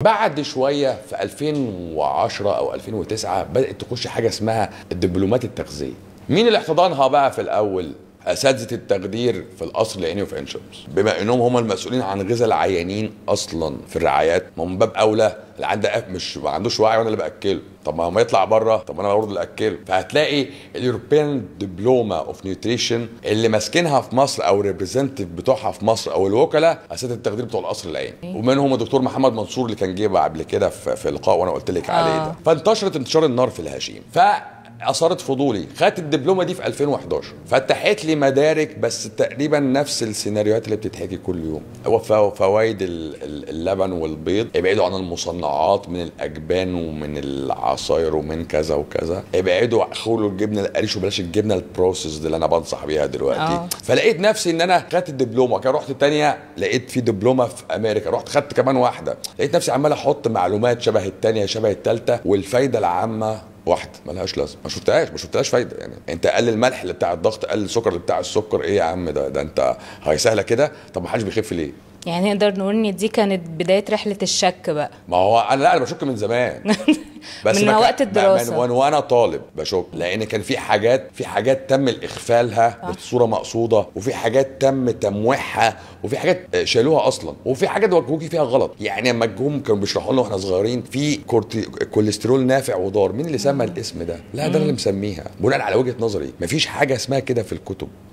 بعد شويه في 2010 او 2009 بدات تخش حاجه اسمها الدبلومات التغذيه مين اللي احتضنها بقى في الاول اساتذه التخدير في القصر العيني وفي عين شمس بما انهم هم المسؤولين عن غذاء العيانين اصلا في الرعايات ما من باب اولى اللي عنده أف- مش ما عندوش وعي وانا اللي باكله طب ما ما يطلع بره طب انا برضه اللي اكله فهتلاقي اليوروبيان دبلوما اوف نيوتريشن اللي ماسكينها في مصر او الريبريزنتيف بتوعها في مصر او الوكلاء اساتذه التخدير بتوع القصر العيني ومنهم الدكتور محمد منصور اللي كان جه قبل كده في, في لقاء وانا قلت لك عليه ده فانتشرت انتشار النار في الهشيم ف اثارت فضولي خدت الدبلومه دي في 2011 فتحت لي مدارك بس تقريبا نفس السيناريوهات اللي بتتحكي كل يوم هو فو- فوائد ال- ال- اللبن والبيض ابعدوا عن المصنعات من الاجبان ومن العصاير ومن كذا وكذا ابعدوا خلوا الجبنه القريش وبلاش الجبنه البروسيس اللي انا بنصح بيها دلوقتي آه. فلقيت نفسي ان انا خدت الدبلومه كان رحت التانية لقيت في دبلومه في امريكا رحت خدت كمان واحده لقيت نفسي عمال احط معلومات شبه التانية شبه التالتة والفايده العامه واحده ملهاش لازمه ما شفتهاش ما شفتهاش فايده يعني انت قلل الملح اللي بتاع الضغط قلل السكر اللي بتاع السكر ايه يا عم ده ده انت هي سهله كده طب ما حدش بيخف ليه يعني نقدر نقول ان دي كانت بدايه رحله الشك بقى ما هو انا لا انا بشك من زمان من ما كان- وقت الدراسة. من- من وانا طالب بشك لان كان في حاجات في حاجات تم الاغفالها بصوره مقصوده وفي حاجات تم تمويحها وفي حاجات آه، شالوها اصلا وفي حاجات وجهوكي فيها غلط يعني لما جم كانوا بيشرحوا لنا واحنا صغيرين في كورتي كوليسترول نافع وضار مين اللي سمى الاسم ده لا ده انا اللي مسميها بناء على وجهه نظري مفيش حاجه اسمها كده في الكتب